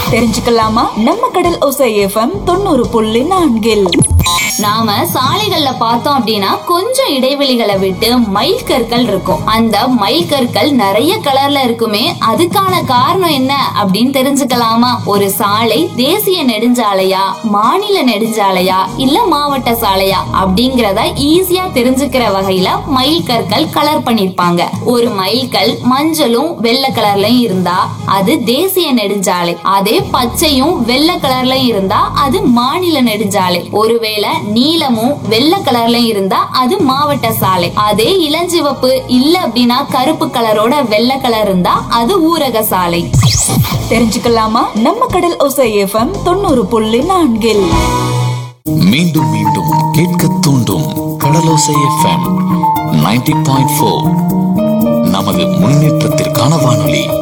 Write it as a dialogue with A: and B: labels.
A: தெரிஞ்சுக்கலாமா நம்ம கடல் ஒசை எஃப்எம் தொண்ணூறு புள்ளி நான்கில்
B: நாம சாலைகள்ல பார்த்தோம் அப்படின்னா கொஞ்சம் இடைவெளிகளை விட்டு மைல் கற்கள் இருக்கும் அந்த மைல் கற்கள் நிறைய கலர்ல இருக்குமே அதுக்கான காரணம் என்ன அப்படின்னு தெரிஞ்சுக்கலாமா ஒரு சாலை தேசிய நெடுஞ்சாலையா மாநில நெடுஞ்சாலையா இல்ல மாவட்ட சாலையா அப்படிங்கறத ஈஸியா தெரிஞ்சுக்கிற வகையில மைல் கற்கள் கலர் பண்ணிருப்பாங்க ஒரு மைல் கல் மஞ்சளும் வெள்ளை கலர்லயும் இருந்தா அது தேசிய நெடுஞ்சாலை அதே பச்சையும் வெள்ளை கலர்லயும் இருந்தா அது மாநில நெடுஞ்சாலை ஒருவேளை நீலமும் வெள்ளை கலர்லயும் இருந்தா அது மாவட்ட சாலை அதே இளஞ்சிவப்பு இல்ல அப்படின்னா கருப்பு கலரோட வெள்ளை கலர் இருந்தா அது ஊரக சாலை
A: தெரிஞ்சுக்கலாமா நம்ம கடல் ஒசை எஃப்எம் தொண்ணூறு புள்ளி நான்கில்
C: மீண்டும் மீண்டும் கேட்க தூண்டும் Kadalosai FM ninety point four நமது முன்னேற்றத்திற்கான வானொலி